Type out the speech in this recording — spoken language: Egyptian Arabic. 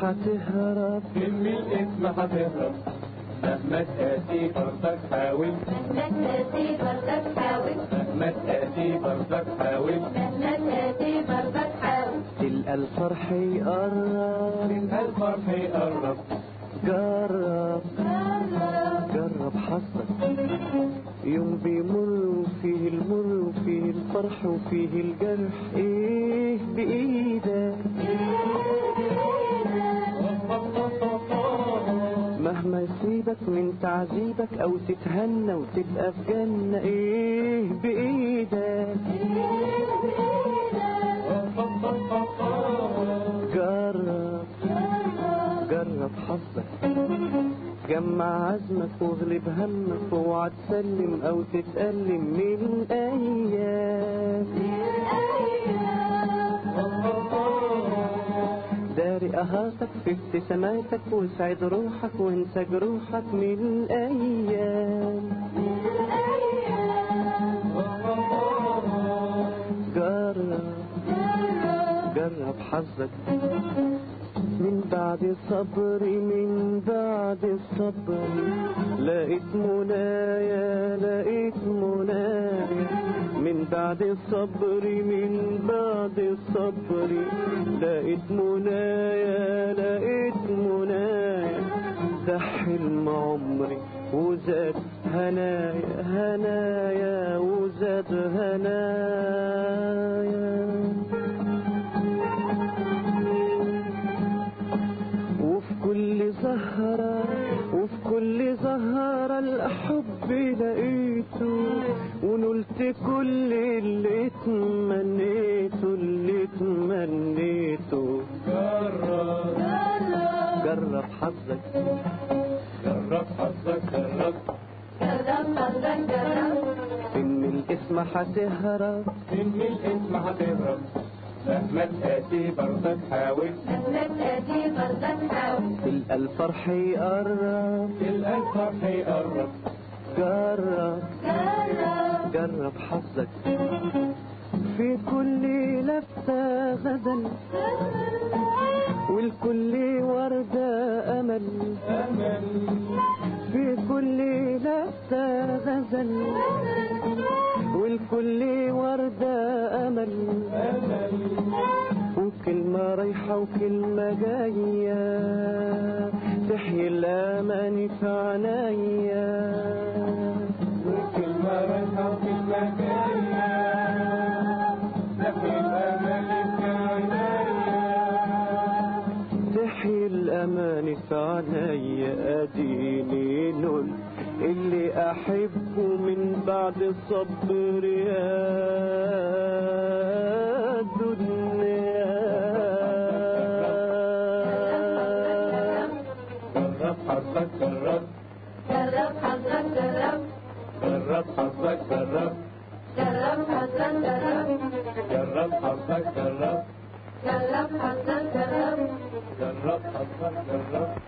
هتهرب من الاسم هتهرب مهما تأتي برضك حاول مهما تأتي برضك حاول مهما تأتي برضك حاول مهما تأتي برضك حاول تلقى الفرح يقرب تلقى الفرح يقرب جرب جرب جرب حظك يوم بيمر وفيه المر وفيه الفرح وفيه الجرح ايه بايدك مهما يصيبك من تعذيبك او تتهنى وتبقى في جنة ايه بايدك جرب جرب حظك جمع عزمك واغلب همك واوعى تسلم او تتألم من ايام داري اهاتك في ابتساماتك وسعد روحك وانسى جروحك من ايام جرب جرب حظك من بعد الصبر من بعد الصبر لقيت منايا لقيت منايا من بعد الصبر من بعد الصبر لقيت منايا لقيت منايا ده حلم عمري وزاد هنايا هنايا وزاد هنايا وفي كل زهرة وفي كل زهرة الحب لقيته ونلت كل اللي تمنيته اللي تمنيته جرب جرب حظك جرب حظك جرب جرب حظك جرب ان الاسم هتهرب من الاسم هتهرب مهما تأتي برضك حاول مهما تأتي برضك حاول تلقى الفرح يقرب تلقى الفرح يقرب جرب جرب جرب حظك في كل لفتة غزل والكل وردة أمل أمل في كل لفتة غزل والكل وردة أمل أمل وكلمة رايحة وكلمة جاية تحيي الأمان في عنايا وكلمة رايحة وكلمة جاية نحي الأمل في عنايا تحيي الأمان في عنايا أديني نول اللي أحبه من بعد الصبر يا دنيا جرب حظك جرب جرب حظك جرب جرب حظك جرب جرب حظك جرب جرب حظك جرب جرب حظك جرب جرب حظك جرب